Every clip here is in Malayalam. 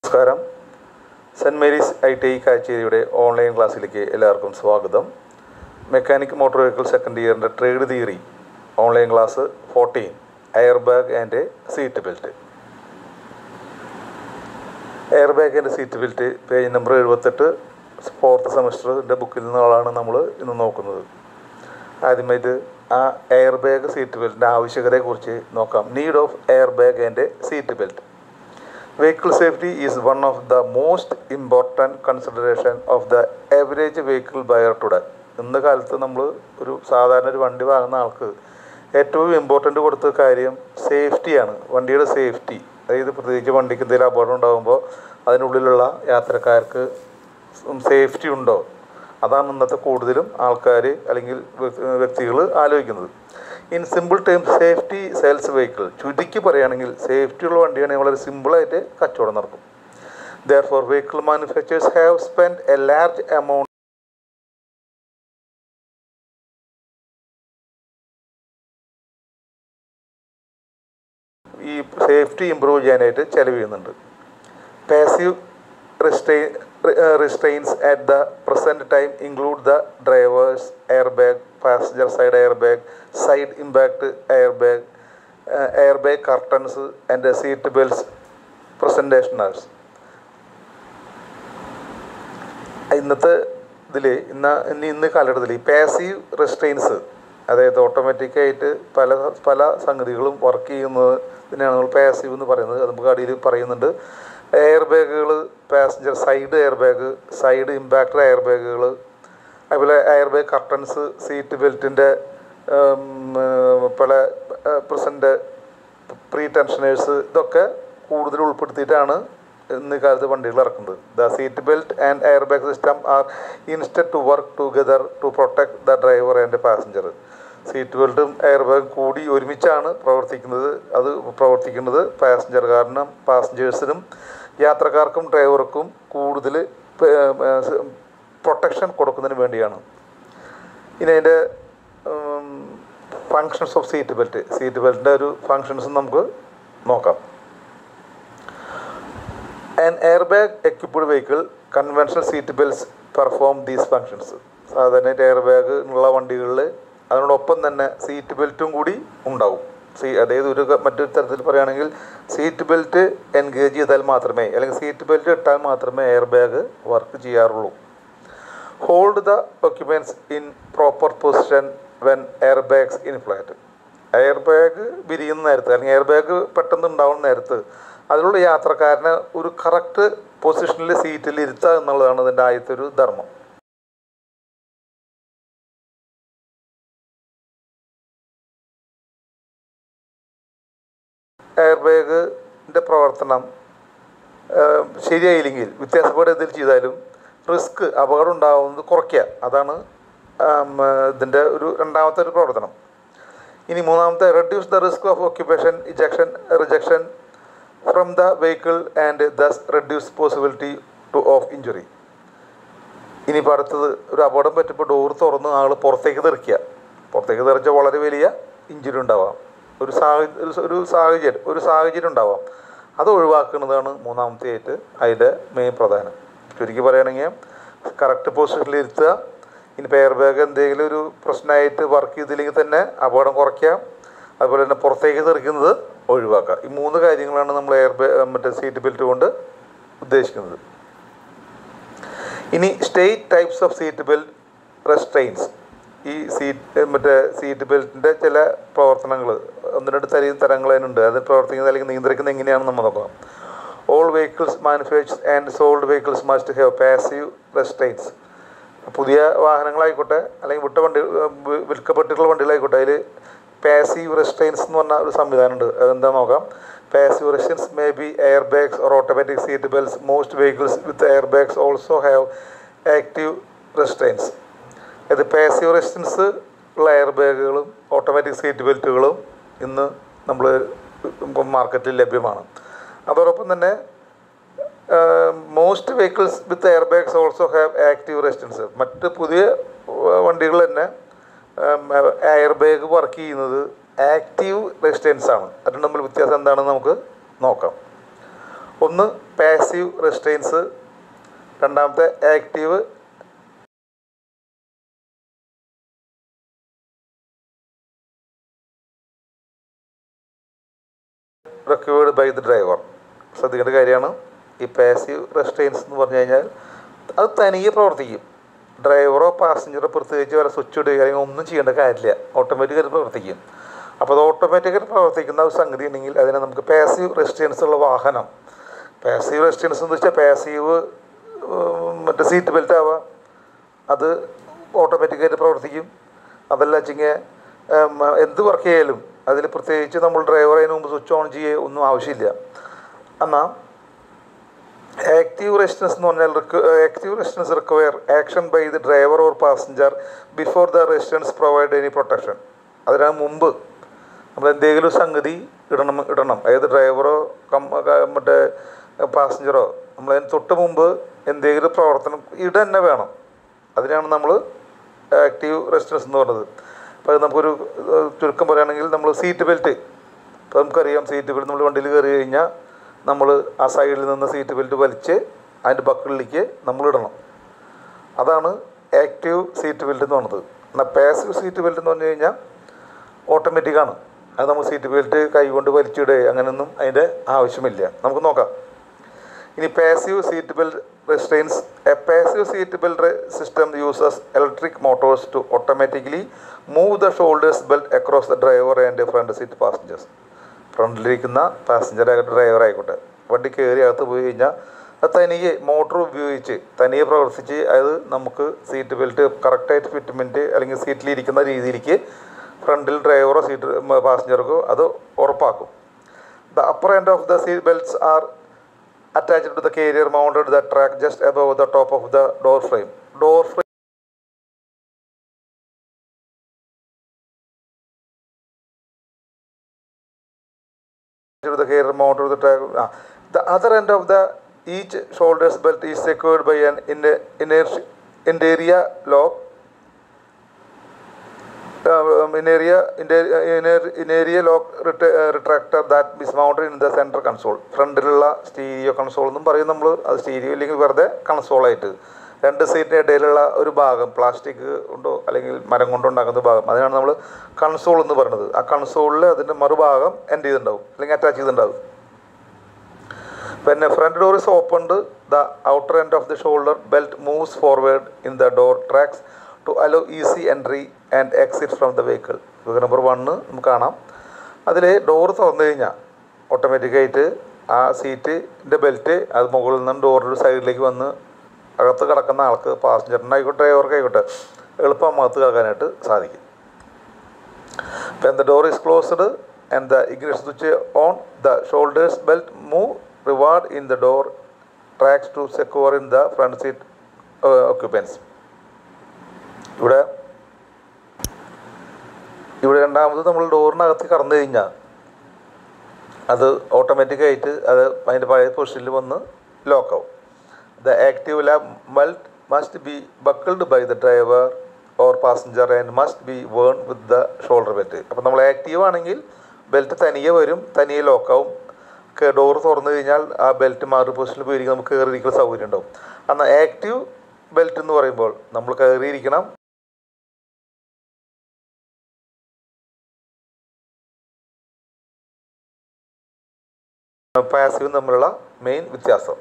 നമസ്കാരം Saint Mary's I T I കാഴ്ചയുടെ ഓൺലൈൻ ക്ലാസ്സിലേക്ക് എല്ലാവർക്കും സ്വാഗതം മെക്കാനിക് മോട്ടോർ വെഹിക്കിൾ സെക്കൻഡ് ഇയറിൻ്റെ trade theory online class fourteen air bag and seat belt air bag and seat belt page number എഴുപത്തെട്ട് ഫോർത്ത് സെമസ്റ്ററിൻ്റെ ബുക്കിൽ നിന്നുള്ളതാണ് നമ്മൾ ഇന്ന് നോക്കുന്നത് ആദ്യമായിട്ട് ആ എയർ ബാഗ് സീറ്റ് ബെൽറ്റിൻ്റെ ആവശ്യകതയെക്കുറിച്ച് നോക്കാം need of air bag and seat belt vehicle safety is one of the most important consideration of the average vehicle buyer today ഇന്ന് കാലത്ത് നമ്മൾ ഒരു സാധാരണ ഒരു വണ്ടി വാങ്ങുന്ന ആൾക്ക് ഏറ്റവും ഇമ്പോർട്ടൻ്റ് കൊടുത്ത കാര്യം സേഫ്റ്റിയാണ് വണ്ടിയുടെ സേഫ്റ്റി അതായത് പ്രത്യേകിച്ച് വണ്ടിക്ക് എന്തെങ്കിലും അപകടം ഉണ്ടാകുമ്പോൾ അതിനുള്ളിലുള്ള യാത്രക്കാർക്ക് സേഫ്റ്റി ഉണ്ടോ അതാണ് ഇന്നത്തെ കൂടുതലും ആൾക്കാർ അല്ലെങ്കിൽ വ്യക്തികൾ ആലോചിക്കുന്നത് in simple term safety sales vehicle ചുരുക്കി പറയുകയാണെങ്കിൽ സേഫ്റ്റിയുള്ള വണ്ടിയാണെങ്കിൽ വളരെ സിമ്പിളായിട്ട് കച്ചവടം നടക്കും therefore vehicle manufacturers have spend a large amount ഈ സേഫ്റ്റി ഇമ്പ്രൂവ് ചെയ്യാനായിട്ട് ചെലവ് ചെയ്യുന്നുണ്ട് passive restraint restraints at the present time include the driver's airbag, passenger side airbag, side impact airbag, uh, airbag curtains and the seat belts presentationers. ഇന്നത്തെ ഇതിൽ ഇന്ന് ഇന്ന് ഇന്ന് കാലഘട്ടത്തിൽ ഈ പാസീവ് റെസ്ട്രെയിൻസ് അതായത് ഓട്ടോമാറ്റിക്കായിട്ട് പല പല സംഗതികളും വർക്ക് ചെയ്യുന്നതിനാണ് നമ്മൾ പാസീവ് എന്ന് പറയുന്നത് അത് നമുക്ക് അടിയിൽ പറയുന്നുണ്ട് എയർ ബാഗുകൾ passenger side air bag side impactor air ബാഗുകൾ അതുപോലെ എയർ ബാഗ് കർട്ടൻസ് സീറ്റ് ബെൽറ്റിൻ്റെ പല പ്രസൻറ്റ് പ്രീ ടെൻഷനേഴ്സ് ഇതൊക്കെ കൂടുതൽ ഉൾപ്പെടുത്തിയിട്ടാണ് ഇന്ന് കാലത്ത് വണ്ടികൾ ഇറക്കുന്നത് the seat belt and air bag system are instead to work together to protect the driver and passenger seat ബെൽറ്റും എയർ ബാഗും കൂടി ഒരുമിച്ചാണ് പ്രവർത്തിക്കുന്നത് അത് പ്രവർത്തിക്കുന്നത് പാസഞ്ചർ കാരണം പാസഞ്ചേഴ്സിനും യാത്രക്കാർക്കും ഡ്രൈവർക്കും കൂടുതൽ പ്രൊട്ടക്ഷൻ കൊടുക്കുന്നതിന് വേണ്ടിയാണ് ഇനി അതിൻ്റെ functions of seat belt seat ബെൽറ്റിൻ്റെ ഒരു ഫങ്ഷൻസ് നമുക്ക് നോക്കാം an air bag equipped vehicle conventional seat belts perform these functions സാധാരണ എയർ ബാഗ് ഉള്ള വണ്ടികളിൽ അതിനോടൊപ്പം തന്നെ സീറ്റ് ബെൽറ്റും കൂടി ഉണ്ടാവും സീ അതായത് ഒരു മറ്റൊരു തരത്തിൽ പറയുകയാണെങ്കിൽ സീറ്റ് ബെൽറ്റ് എൻഗേജ് ചെയ്താൽ മാത്രമേ അല്ലെങ്കിൽ സീറ്റ് ബെൽറ്റ് ഇട്ടാൽ മാത്രമേ എയർ ബാഗ് വർക്ക് ചെയ്യാറുള്ളൂ hold the occupants in proper position when air bags inflate air bag വിരിയുന്ന നേരത്ത് അല്ലെങ്കിൽ എയർ ബാഗ് പെട്ടെന്ന് ഉണ്ടാവുന്ന നേരത്ത് അതിലുള്ള യാത്രക്കാരനെ ഒരു കറക്റ്റ് പൊസിഷനിൽ സീറ്റിൽ ഇരുത്തുക എന്നുള്ളതാണ് ഇതിൻ്റെ ആദ്യത്തെ ഒരു ധർമ്മം എയർ ബാഗിൻ്റെ പ്രവർത്തനം ശരിയായില്ലെങ്കിൽ വ്യത്യാസപ്പെടെ എന്തെങ്കിലും ചെയ്താലും റിസ്ക് അപകടം ഉണ്ടാകുന്നത് കുറയ്ക്കുക അതാണ് ഇതിൻ്റെ ഒരു രണ്ടാമത്തെ ഒരു പ്രവർത്തനം ഇനി മൂന്നാമത്തെ reduce the risk of occupation ejection rejection from the vehicle and thus reduce possibility to of injury ഇനിയിപ്പോൾ അടുത്തത് ഒരു അപകടം പറ്റുമ്പോൾ ഡോർ തുറന്ന് ആൾ പുറത്തേക്ക് തെറിക്കുക പുറത്തേക്ക് തെറിച്ചാൽ വളരെ വലിയ ഇഞ്ചുറി ഉണ്ടാവാം ഒരു സാഹചര്യം ഒരു സാഹചര്യം ഒരു സാഹചര്യം ഉണ്ടാവാം അത് ഒഴിവാക്കുന്നതാണ് മൂന്നാമത്തെ ആയിട്ട് അതിൻ്റെ മെയിൻ പ്രധാനം ചുരുക്കി പറയുകയാണെങ്കിൽ കറക്റ്റ് പൊസിഷനിൽ ഇരുത്തുക ഇനി എയർ ബാഗ് എന്തെങ്കിലും ഒരു പ്രശ്നമായിട്ട് വർക്ക് ചെയ്തില്ലെങ്കിൽ തന്നെ അപകടം കുറയ്ക്കാം അതുപോലെ തന്നെ പുറത്തേക്ക് തെറിക്കുന്നത് ഒഴിവാക്കുക ഈ മൂന്ന് കാര്യങ്ങളാണ് നമ്മൾ എയർ ബാഗ് മറ്റേ സീറ്റ് ബെൽറ്റ് കൊണ്ട് ഉദ്ദേശിക്കുന്നത് ഇനി state types of seat belt restraints ഈ സീറ്റ് മറ്റേ സീറ്റ് ബെൽറ്റിൻ്റെ ചില പ്രവർത്തനങ്ങൾ ഒന്ന് രണ്ട് തരി തരങ്ങൾ അതിനുണ്ട് അത് പ്രവർത്തിക്കുന്നത് അല്ലെങ്കിൽ നിയന്ത്രിക്കുന്നത് എങ്ങനെയാണെന്ന് നമ്മൾ നോക്കാം all vehicles manufacture and sold vehicles must have passive restraints പുതിയ വാഹനങ്ങളായിക്കോട്ടെ അല്ലെങ്കിൽ വിട്ട വണ്ടി വിൽക്കപ്പെട്ടിട്ടുള്ള വണ്ടികളായിക്കോട്ടെ അതിൽ പാസീവ് റെസ്ട്രെയിൻസ് എന്ന് പറഞ്ഞ ഒരു സംവിധാനമുണ്ട് അതെന്താ നോക്കാം passive restraints may be air bags or automatic seat belts most vehicles with air bags also have active restraints ഇത് പാസീവ് റെസിസ്റ്റൻസ് ഉള്ള എയർ ബാഗുകളും ഓട്ടോമാറ്റിക് സീറ്റ് ബെൽറ്റുകളും ഇന്ന് നമ്മൾ മാർക്കറ്റിൽ ലഭ്യമാണ് അതോടൊപ്പം തന്നെ most vehicles with air bags also have active resistance മറ്റ് പുതിയ വണ്ടികൾ തന്നെ എയർ ബാഗ് വർക്ക് ചെയ്യുന്നത് ആക്റ്റീവ് റെസിസ്റ്റൻസ് ആണ് അതിന് തമ്മിൽ വ്യത്യാസം എന്താണെന്ന് നമുക്ക് നോക്കാം ഒന്ന് പാസീവ് റെസ്റ്റൈൻസ് രണ്ടാമത്തെ active required by the driver ശ്രദ്ധിക്കേണ്ട കാര്യമാണ് ഈ പാസീവ് റെസ്റ്റൈൻസ് എന്ന് പറഞ്ഞു കഴിഞ്ഞാൽ അത് തനിയെ പ്രവർത്തിക്കും ഡ്രൈവറോ പാസഞ്ചറോ പ്രത്യേകിച്ച് വല്ല സ്വിച്ച് ഇടുക അല്ലെങ്കിൽ ഒന്നും ചെയ്യേണ്ട കാര്യമില്ല ഓട്ടോമാറ്റിക്കായിട്ട് പ്രവർത്തിക്കും അപ്പോൾ അത് ഓട്ടോമാറ്റിക്കായിട്ട് പ്രവർത്തിക്കുന്ന ഒരു സംഗതി ഉണ്ടെങ്കിൽ അതിനെ നമുക്ക് പാസീവ് റെസ്റ്റൈൻസ് ഉള്ള വാഹനം പാസീവ് റെസ്റ്റൈൻസ് എന്ന് വെച്ചാൽ പാസീവ് മറ്റേ സീറ്റ് ബെൽറ്റ് ആവാം അത് ഓട്ടോമാറ്റിക്കായിട്ട് പ്രവർത്തിക്കും അതല്ല വെച്ചെങ്കിൽ എന്ത് വർക്ക് ചെയ്യാലും അതിൽ പ്രത്യേകിച്ച് നമ്മൾ ഡ്രൈവർ അതിന് മുമ്പ് സ്വിച്ച് ഓൺ ചെയ്യുക ഒന്നും ആവശ്യമില്ല എന്നാൽ ആക്റ്റീവ് റെസിസ്റ്റൻസ് എന്ന് പറഞ്ഞാൽ active resistance require action by the driver or passenger before the resistance provide any protection അതിന് മുമ്പ് നമ്മൾ എന്തെങ്കിലും സംഗതി ഇടണം ഇടണം അതായത് ഡ്രൈവറോ കം ക- മറ്റേ പാസഞ്ചറോ നമ്മളതിന് തൊട്ട് മുമ്പ് എന്തെങ്കിലും പ്രവർത്തനം ഇട തന്നെ വേണം അതിനാണ് നമ്മൾ ആക്റ്റീവ് റെസിസ്റ്റൻസ് എന്ന് പറയുന്നത് അപ്പോൾ അത് നമുക്കൊരു ഏഹ്, ചുരുക്കം പറയുകയാണെങ്കിൽ നമ്മൾ സീറ്റ് ബെൽറ്റ് ഇപ്പോൾ നമുക്കറിയാം സീറ്റ് ബെൽറ്റ് നമ്മൾ വണ്ടിയിൽ കയറി കഴിഞ്ഞാൽ നമ്മൾ ആ സൈഡിൽ നിന്ന് സീറ്റ് ബെൽറ്റ് വലിച്ച് അതിൻ്റെ ബക്കിളിലേക്ക് നമ്മൾ ഇടണം അതാണ് ആക്റ്റീവ് സീറ്റ് ബെൽറ്റ് എന്ന് പറയുന്നത് എന്നാൽ പാസീവ് സീറ്റ് ബെൽറ്റ് എന്ന് പറഞ്ഞു കഴിഞ്ഞാൽ ഓട്ടോമാറ്റിക്കാണ് അത് നമ്മൾ സീറ്റ് ബെൽറ്റ് കൈകൊണ്ട് വലിച്ചിടുക അങ്ങനെയൊന്നും അതിൻ്റെ ആവശ്യമില്ല നമുക്ക് നോക്കാം ഇനി passive seat belt restraints a passive seat belt system uses electric motors to automatically move the shoulders belt across the driver and front seat passengers ഫ്രണ്ടിലിരിക്കുന്ന പാസഞ്ചർ ആയിട്ട് ഡ്രൈവർ ആയിക്കോട്ടെ വണ്ടി കയറി അകത്ത് പോയി കഴിഞ്ഞാൽ അത് തനിയെ മോട്ടോർ ഉപയോഗിച്ച് തനിയെ പ്രവർത്തിച്ച് അത് നമുക്ക് സീറ്റ് ബെൽറ്റ് കറക്റ്റായിട്ട് ഫിറ്റ്മെൻറ്റ് അല്ലെങ്കിൽ സീറ്റിലിരിക്കുന്ന രീതിയിലേക്ക് ഫ്രണ്ടിൽ ഡ്രൈവറോ സീറ്റ് പാസഞ്ചർക്കോ അത് ഉറപ്പാക്കും the upper end of the seat belts are attached to the carrier mounted the track just above the top of the door frame. Door frame to the carrier mounted to the track. ah. The other end of the each shoulder's belt is secured by an inner, inner, interior lock uh, in area in inner in area lock ret- uh, retractor that is mounted in the center console ഫ്രണ്ടിലുള്ള സ്റ്റീരിയോ കൺസോൾ എന്നും പറയും നമ്മൾ അത് സ്റ്റീരിയോ ഇല്ലെങ്കിൽ വെറുതെ കൺസോളായിട്ട് രണ്ട് സീറ്റിൻ്റെ ഇടയിലുള്ള ഒരു ഭാഗം പ്ലാസ്റ്റിക് കൊണ്ടോ അല്ലെങ്കിൽ മരം കൊണ്ടോ ഉണ്ടാക്കുന്ന ഭാഗം അതിനാണ് നമ്മൾ കൺസോൾ എന്ന് പറയുന്നത് ആ കൺസോളിൽ അതിൻ്റെ മറുഭാഗം എൻഡ് ചെയ്തിട്ടുണ്ടാവും അല്ലെങ്കിൽ അറ്റാച്ച് ചെയ്തിട്ടുണ്ടാവും When a front door is opened, the outer end of the shoulder belt moves forward in the door tracks to allow easy entry and exit from the vehicle. Figure number one നമുക്ക് കാണാം അതിൽ ഡോർ തുറന്നു കഴിഞ്ഞാൽ ഓട്ടോമാറ്റിക്കായിട്ട് ആ സീറ്റിൻ്റെ ബെൽറ്റ് അത് മുകളിൽ നിന്ന് ഡോറിൻ്റെ സൈഡിലേക്ക് വന്ന് അകത്ത് കിടക്കുന്ന ആൾക്ക് പാസഞ്ചറിനായിക്കോട്ടെ ഡ്രൈവർക്കായിക്കോട്ടെ എളുപ്പം അകത്ത് കിടക്കാനായിട്ട് സാധിക്കും When the door is closed and the ignition switch on, the shoulders belt move reward in the door tracks to secure in the front seat uh, occupants. ഇവിടെ ഇവിടെ രണ്ടാമത് നമ്മൾ ഡോറിനകത്ത് കടന്നു കഴിഞ്ഞാൽ അത് ഓട്ടോമാറ്റിക്കായിട്ട് അത് അതിൻ്റെ പഴയ പൊസിഷനിൽ വന്ന് ലോക്കാവും the active lap belt must be buckled by the driver or passenger and must be worn with the shoulder belt അപ്പോൾ നമ്മൾ ആക്റ്റീവ് ആണെങ്കിൽ ബെൽറ്റ് തനിയെ വരും തനിയെ ലോക്കാവും ഡോർ തുറന്നു കഴിഞ്ഞാൽ ആ ബെൽറ്റ് മാറി പൊസിഷനിൽ പോയിരിക്കും നമുക്ക് കയറിയിരിക്കുന്ന സൗകര്യം ഉണ്ടാവും എന്നാൽ ആക്റ്റീവ് ബെൽറ്റ് എന്ന് പറയുമ്പോൾ നമ്മൾ കയറിയിരിക്കണം പാസീവും തമ്മിലുള്ള മെയിൻ വ്യത്യാസം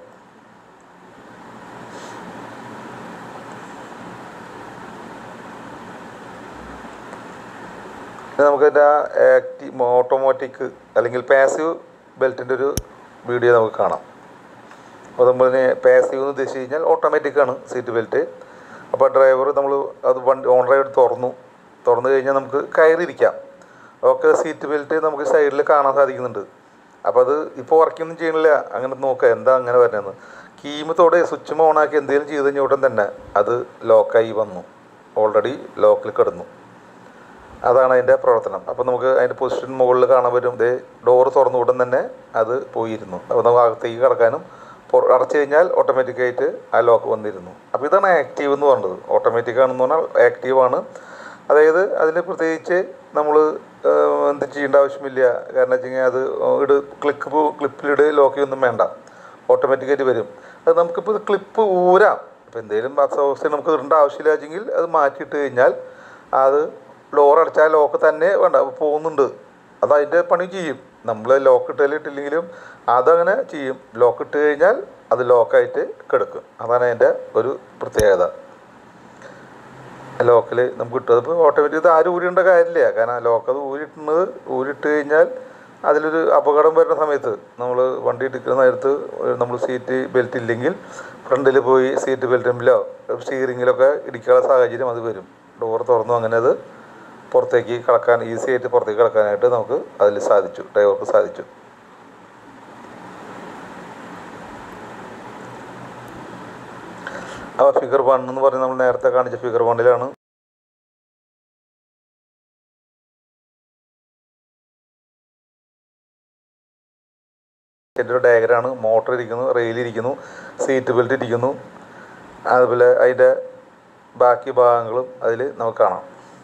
ഇനി നമുക്കതിൻ്റെ ആക്റ്റീവ് ഓട്ടോമാറ്റിക് അല്ലെങ്കിൽ പാസീവ് ബെൽറ്റിൻ്റെ ഒരു വീഡിയോ നമുക്ക് കാണാം അപ്പോൾ നമ്മളിന് പാസീവ് എന്ന് ഉദ്ദേശിച്ച് കഴിഞ്ഞാൽ ഓട്ടോമാറ്റിക് ആണ് സീറ്റ് ബെൽറ്റ് അപ്പോൾ ഡ്രൈവർ നമ്മൾ അത് വണ്ടി ഓൺ ഡ്രൈവ് തുറന്നു തുറന്നു കഴിഞ്ഞാൽ നമുക്ക് കയറിയിരിക്കാം ഓക്കെ സീറ്റ് ബെൽറ്റ് നമുക്ക് സൈഡിൽ കാണാൻ സാധിക്കുന്നുണ്ട് അപ്പോൾ അത് ഇപ്പോൾ വർക്കൊന്നും ചെയ്യണില്ല അങ്ങനെ നോക്കുക എന്താ അങ്ങനെ വരുന്നതെന്ന് കീമത്തോടെ സ്വിച്ച് ഓണാക്കി എന്തെങ്കിലും ചെയ്ത് കഴിഞ്ഞ ഉടൻ തന്നെ അത് ലോക്കായി വന്നു ഓൾറെഡി ലോക്കിൽ കിടന്നു അതാണ് അതിൻ്റെ പ്രവർത്തനം അപ്പോൾ നമുക്ക് അതിൻ്റെ പൊസിഷൻ മുകളിൽ കാണാൻ പറ്റും ദേ ഡോറ് തുറന്ന ഉടൻ തന്നെ അത് പോയിരുന്നു അപ്പോൾ നമുക്ക് അകത്തേക്ക് കിടക്കാനും പൊ- അടച്ചു കഴിഞ്ഞാൽ ഓട്ടോമാറ്റിക്കായിട്ട് ആ ലോക്ക് വന്നിരുന്നു അപ്പോൾ ഇതാണ് ആക്റ്റീവ് എന്ന് പറയുന്നത് ഓട്ടോമാറ്റിക് ആണെന്ന് പറഞ്ഞാൽ ആക്റ്റീവാണ് അതായത് അതിൽ പ്രത്യേകിച്ച് നമ്മൾ എന്ത് ചെയ്യേണ്ട ആവശ്യമില്ല കാരണം വെച്ച് കഴിഞ്ഞാൽ അത് ഇട് ക്ലിക്ക് ക്ലിപ്പിലിട് ലോക്ക് ഒന്നും വേണ്ട ഓട്ടോമാറ്റിക്കായിട്ട് വരും അത് നമുക്കിപ്പോൾ ക്ലിപ്പ് ഊരാം ഇപ്പോൾ എന്തെങ്കിലും അവസ്ഥ നമുക്ക് ഇടേണ്ട ആവശ്യമില്ലെങ്കിൽ അത് മാറ്റിയിട്ട് കഴിഞ്ഞാൽ അത് ഡോർ അടച്ചാൽ ലോക്ക് തന്നെ വേണ്ട പോകുന്നുണ്ട് അത് അതിൻ്റെ പണി ചെയ്യും നമ്മൾ ലോക്ക് ഇട്ടാലും ഇട്ടില്ലെങ്കിലും അതങ്ങനെ ചെയ്യും ലോക്ക് ഇട്ട് കഴിഞ്ഞാൽ അത് ലോക്കായിട്ട് കിടക്കും അതാണ് അതിൻ്റെ ഒരു പ്രത്യേകത ലോക്കിൽ നമുക്ക് കിട്ടും അതിപ്പോൾ ഓട്ടോമാറ്റിക് ഇത് ആരും ഊരിയേണ്ട കാര്യമില്ല കാരണം ലോക്ക് അത് ഊരിട്ടുന്നത് ഊരിട്ട് കഴിഞ്ഞാൽ അതിലൊരു അപകടം വരുന്ന സമയത്ത് നമ്മൾ വണ്ടി എടുക്കുന്ന നേരത്ത് നമ്മൾ സീറ്റ് ബെൽറ്റ് ഇല്ലെങ്കിൽ ഫ്രണ്ടിൽ പോയി സീറ്റ് ബെൽറ്റിലോ സ്റ്റിയറിങ്ങിലൊക്കെ ഇടിക്കാനുള്ള സാഹചര്യം അത് വരും ഡോർ തുറന്നു അങ്ങനെ അത് പുറത്തേക്ക് കിടക്കാൻ ഈസി ആയിട്ട് പുറത്തേക്ക് കിടക്കാനായിട്ട് നമുക്ക് അതിൽ സാധിച്ചു ഡ്രൈവർക്ക് സാധിച്ചു ആ ഫിഗർ വൺ എന്ന് പറഞ്ഞ് നമ്മൾ നേരത്തെ കാണിച്ച ഫിഗർ വണ്ണിലാണ് ഒരു ഡയഗ്രാണ് മോട്ടർ ഇരിക്കുന്നു റെയിൽ ഇരിക്കുന്നു സീറ്റ് ബെൽറ്റ് ഇരിക്കുന്നു അതുപോലെ അതിൻ്റെ ബാക്കി ഭാഗങ്ങളും അതിൽ നമുക്ക് കാണാം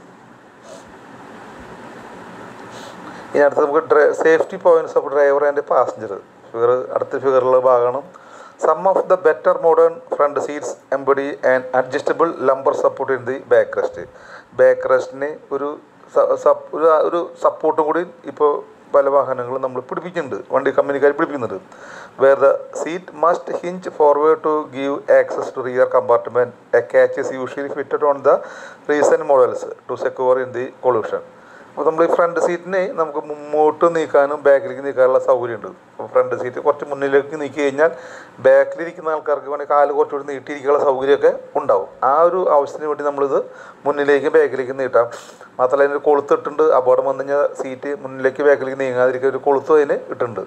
ഇനി അടുത്ത് നമുക്ക് dry safety points of driver and passenger figure അടുത്ത ഫിഗറിലുള്ള ഭാഗമാണ് some of the better modern front seats embody and adjustable lumbar support in the back rest back റെസ്റ്റിന് ഒരു സ- സ- ഒരു ഒരു സപ്പോർട്ടും കൂടി ഇപ്പോൾ പല വാഹനങ്ങളും നമ്മൾ പിടിപ്പിക്കുന്നുണ്ട് വണ്ടി കമ്പനിക്കാർ പിടിപ്പിക്കുന്നുണ്ട് where the seat must hinge forward to give access to rear compartment a catch is usually fitted on the recent models to secure in the collision അപ്പോൾ നമ്മൾ ഈ ഫ്രണ്ട് സീറ്റിനെ നമുക്ക് മുമ്പോട്ട് നീക്കാനും ബാക്കിലേക്ക് നീക്കാനുള്ള സൗകര്യമുണ്ട് അപ്പോൾ ഫ്രണ്ട് സീറ്റ് കുറച്ച് മുന്നിലേക്ക് നീക്കി കഴിഞ്ഞാൽ ബാക്കിലിരിക്കുന്ന ആൾക്കാർക്ക് വേണമെങ്കിൽ കാല് കുറച്ചുകൂടി നീട്ടിയിരിക്കാനുള്ള സൗകര്യമൊക്കെ ഉണ്ടാവും ആ ഒരു ആവശ്യത്തിന് വേണ്ടി നമ്മളിത് മുന്നിലേക്ക് ബാക്കിലേക്ക് നീട്ടാം മാത്രമല്ല അതിന് കൊളുത്തിട്ടുണ്ട് അപകടം വന്നു കഴിഞ്ഞാൽ സീറ്റ് മുന്നിലേക്ക് ബാക്കിലേക്ക് നീങ്ങാതിരിക്കുക ഒരു കൊളുത്തും അതിന് ഇട്ടിട്ടുണ്ട്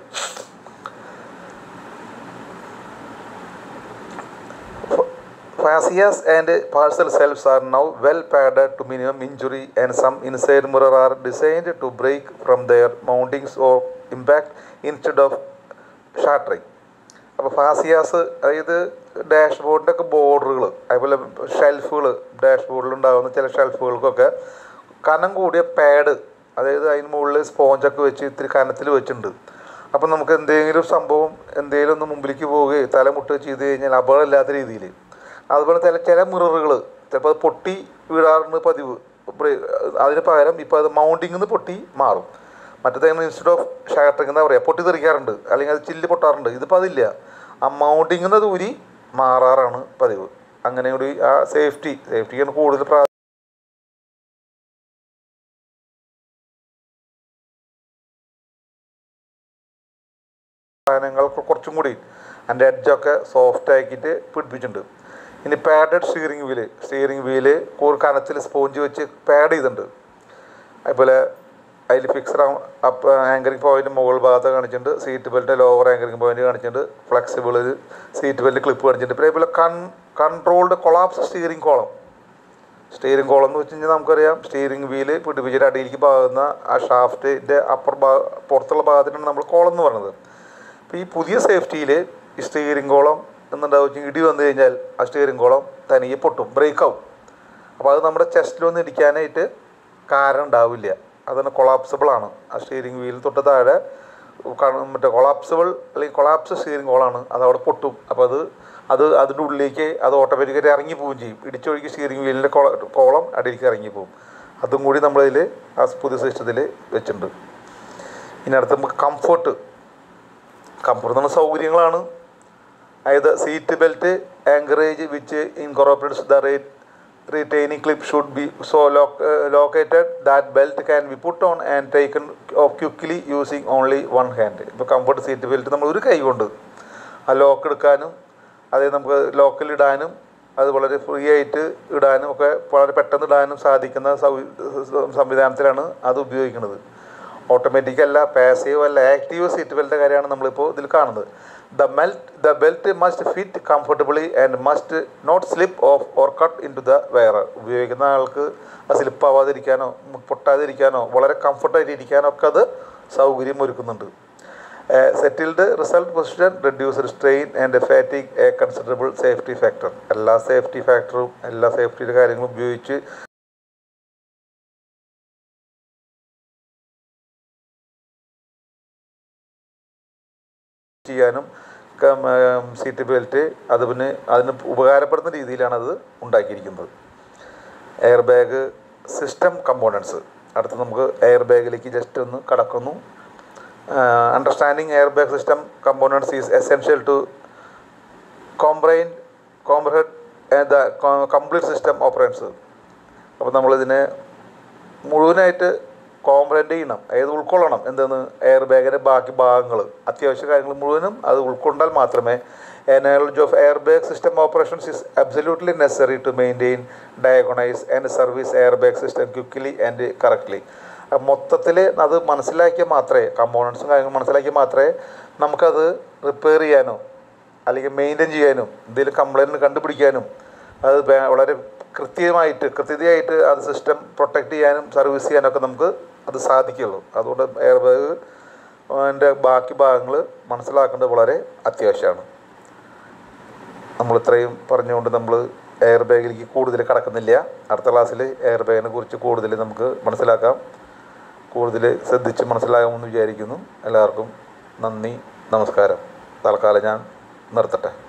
Fascias and parcel shelves are now well padded to minimum injury and some inside mirror are designed to break from their mountings or impact instead of shattering. അപ്പോൾ ഫാസിയാസ് അതായത് ഡാഷ്ബോർഡിൻ്റെ ഒക്കെ ബോർഡറുകൾ അതുപോലെ ഷെൽഫുകൾ ഡാഷ്ബോർഡിൽ ഉണ്ടാകുന്ന ചില ഷെൽഫുകൾക്കൊക്കെ കനം കൂടിയ പാഡ് അതായത് അതിന് മുകളിൽ സ്പോഞ്ചൊക്കെ വെച്ച് ഇത്തിരി കനത്തിൽ വെച്ചിട്ടുണ്ട് അപ്പം നമുക്ക് എന്തെങ്കിലും സംഭവം എന്തെങ്കിലും ഒന്ന് മുമ്പിലേക്ക് പോവുകയോ തലമുട്ട് ചെയ്ത് കഴിഞ്ഞാൽ അപകടമില്ലാത്ത രീതിയിൽ അതുപോലെ ചില ചില മിററുകൾ ചിലപ്പോൾ അത് പൊട്ടി വീഴാറുണ്ട് പതിവ് ബ്രേ- അതിന് പകരം ഇപ്പോൾ അത് മൗണ്ടിങ്ങിൽ നിന്ന് പൊട്ടി മാറും മറ്റേത് ഇൻസ്റ്റഡ് ഓഫ് ഷാട്ടറിങ് എന്താ പറയുക പൊട്ടി തെറിക്കാറുണ്ട് അല്ലെങ്കിൽ അത് ചില്ല് പൊട്ടാറുണ്ട് ഇതിപ്പോൾ അതില്ല ആ മൗണ്ടിങ്ങിൽ നിന്ന് അത് ഊരി മാറാറാണ് പതിവ് അങ്ങനെ കൂടി ആ സേഫ്റ്റി സേഫ്റ്റിക്കാണ് കൂടുതൽ പ്രാ സാധനങ്ങൾ കുറച്ചും കൂടി അതിൻ്റെ എഡ്ജൊക്കെ സോഫ്റ്റ് ആക്കിയിട്ട് പിടിപ്പിച്ചിട്ടുണ്ട് ഇനി padded steering wheel steering wheel കൂടുതൽ കനത്തിൽ സ്പോഞ്ച് വെച്ച് പാഡ് ചെയ്തിട്ടുണ്ട് അതുപോലെ അതിൽ ഫിക്സഡ് അപ്പ് ആങ്കറിങ് പോയിന്റ് മുകൾ ഭാഗത്ത് കാണിച്ചിട്ടുണ്ട് seat belt lower anchoring point കാണിച്ചിട്ടുണ്ട് ഫ്ലെക്സിബിൾ സീറ്റ് ബെൽറ്റ് ക്ലിപ്പ് കാണിച്ചിട്ടുണ്ട് പിന്നെ അതുപോലെ കൺ controlled collapse steering column steering column എന്ന് വെച്ച് കഴിഞ്ഞാൽ നമുക്കറിയാം സ്റ്റിയറിംഗ് വീല് പിടിപ്പിച്ചിട്ട് അടിയിലേക്ക് പാകുന്ന ആ ഷാഫ്റ്റിൻ്റെ അപ്പർ ഭാഗ പുറത്തുള്ള ഭാഗത്തിനാണ് നമ്മൾ കോളം എന്ന് പറയുന്നത് അപ്പോൾ ഈ പുതിയ സേഫ്റ്റിയിൽ ഈ സ്റ്റിയറിംഗ് കോളം എന്നുണ്ടാവും ഇടി വന്നു കഴിഞ്ഞാൽ ആ സ്റ്റിയറിംഗ് കോളം തനിയെ പൊട്ടും ബ്രേക്ക് ആവും അപ്പോൾ അത് നമ്മുടെ ചെസ്റ്റിലൊന്നും ഇടിക്കാനായിട്ട് കാരണം ഉണ്ടാവില്ല അതാണ് കൊളാപ്സിബിൾ ആണ് ആ സ്റ്റിയറിംഗ് വീൽ തൊട്ട് താഴെ ക- മറ്റേ കൊളാപ്സിബിൾ അല്ലെങ്കിൽ കൊളാപ്സ് സ്റ്റിയറിംഗ് കോളാണ് അത് അവിടെ പൊട്ടും അപ്പോൾ അത് അത് അതിൻ്റെ ഉള്ളിലേക്ക് അത് ഓട്ടോമാറ്റിക്കായിട്ട് ഇറങ്ങി പോവുകയും ചെയ്യും ഇടിച്ചൊഴുകി സ്റ്റിയറിംഗ് വീലിൻ്റെ കോളം അടിയിലേക്ക് ഇറങ്ങി പോകും അതും കൂടി നമ്മളതിൽ ആ പുതിയ സിസ്റ്റത്തിൽ വെച്ചിട്ടുണ്ട് ഇനി അടുത്ത് നമുക്ക് കംഫർട്ട് കംഫർട്ട് എന്ന് പറഞ്ഞ സൗകര്യങ്ങളാണ് അതായത് seat belt anchorage which incorporates the rate retaining clip should be so loc- uh, located that belt can be put on and taken off quickly using only one hand ഇപ്പോൾ കംഫർട്ട് സീറ്റ് ബെൽറ്റ് നമ്മൾ ഒരു കൈ കൊണ്ട് ആ ലോക്ക് എടുക്കാനും അത് നമുക്ക് ലോക്കിൽ ഇടാനും അത് വളരെ ഫ്രീ ആയിട്ട് ഇടാനും ഒക്കെ വളരെ പെട്ടെന്ന് ഇടാനും സാധിക്കുന്ന സൗ- സംവിധാനത്തിലാണ് അത് ഉപയോഗിക്കുന്നത് ഓട്ടോമാറ്റിക് അല്ല പാസീവ് അല്ല ആക്റ്റീവ് സീറ്റ് ബെൽറ്റിൻ്റെ കാര്യമാണ് നമ്മളിപ്പോൾ ഇതിൽ കാണുന്നത് the melt the belt must fit comfortably and must not slip off or cut into the wear ഉപയോഗിക്കുന്ന ആൾക്ക് അത് സ്ലിപ്പ് ആവാതിരിക്കാനോ പൊട്ടാതിരിക്കാനോ വളരെ കംഫർട്ടായിട്ട് ഇരിക്കാനോ ഒക്കെ അത് സൗകര്യം ഒരുക്കുന്നുണ്ട് settled result position reduced strain and fatigue a considerable safety factor എല്ലാ സേഫ്റ്റി ഫാക്ടറും എല്ലാ സേഫ്റ്റിയുടെ കാര്യങ്ങളും ഉപയോഗിച്ച് ചെയ്യാനും സീറ്റ് ബെൽറ്റ് അതിന് അതിന് ഉപകാരപ്പെടുന്ന രീതിയിലാണ് അത് ഉണ്ടാക്കിയിരിക്കുന്നത് എയർ ബാഗ് സിസ്റ്റം കമ്പോണൻസ് അടുത്ത് നമുക്ക് എയർ ബാഗിലേക്ക് ജസ്റ്റ് ഒന്ന് കടക്കുന്നു understanding air bag system components is essential to കോംബ്രെയിൻ comprehend the complete system operations അപ്പോൾ നമ്മളിതിനെ മുഴുവനായിട്ട് കോംപ്രഹെൻഡ് ചെയ്യണം ഏത് ഉൾക്കൊള്ളണം എന്തെന്ന് എയർ ബാഗിൻ്റെ ബാക്കി ഭാഗങ്ങൾ അത്യാവശ്യ കാര്യങ്ങൾ മുഴുവനും അത് ഉൾക്കൊണ്ടാൽ മാത്രമേ a knowledge of air bag system operations is absolutely necessary to maintain diagnose and service air bag system quickly and correctly മൊത്തത്തിൽ അത് മനസ്സിലാക്കിയാൽ മാത്രമേ കമ്പോണൻസും കാര്യങ്ങളും മനസ്സിലാക്കിയാൽ മാത്രമേ നമുക്കത് റിപ്പയർ ചെയ്യാനോ അല്ലെങ്കിൽ മെയിൻറ്റെയിൻ ചെയ്യാനും എന്തെങ്കിലും കംപ്ലൈൻറ്റ് കണ്ടുപിടിക്കാനും അത് വേ- വളരെ കൃത്യമായിട്ട് കൃത്യതയായിട്ട് അത് സിസ്റ്റം പ്രൊട്ടക്റ്റ് ചെയ്യാനും സർവീസ് ചെയ്യാനൊക്കെ നമുക്ക് അത് സാധിക്കുള്ളൂ അതുകൊണ്ട് എയർ ബാഗ് അതിൻ്റെ ബാക്കി ഭാഗങ്ങൾ മനസ്സിലാക്കേണ്ടത് വളരെ അത്യാവശ്യമാണ് നമ്മൾ ഇത്രയും പറഞ്ഞുകൊണ്ട് നമ്മൾ എയർ ബാഗിലേക്ക് കൂടുതൽ കടക്കുന്നില്ല അടുത്ത ക്ലാസ്സിൽ എയർ ബാഗിനെ കുറിച്ച് കൂടുതൽ നമുക്ക് മനസ്സിലാക്കാം കൂടുതൽ ശ്രദ്ധിച്ച് മനസ്സിലാകുമെന്ന് വിചാരിക്കുന്നു എല്ലാവർക്കും നന്ദി നമസ്കാരം തൽക്കാലം ഞാൻ നിർത്തട്ടെ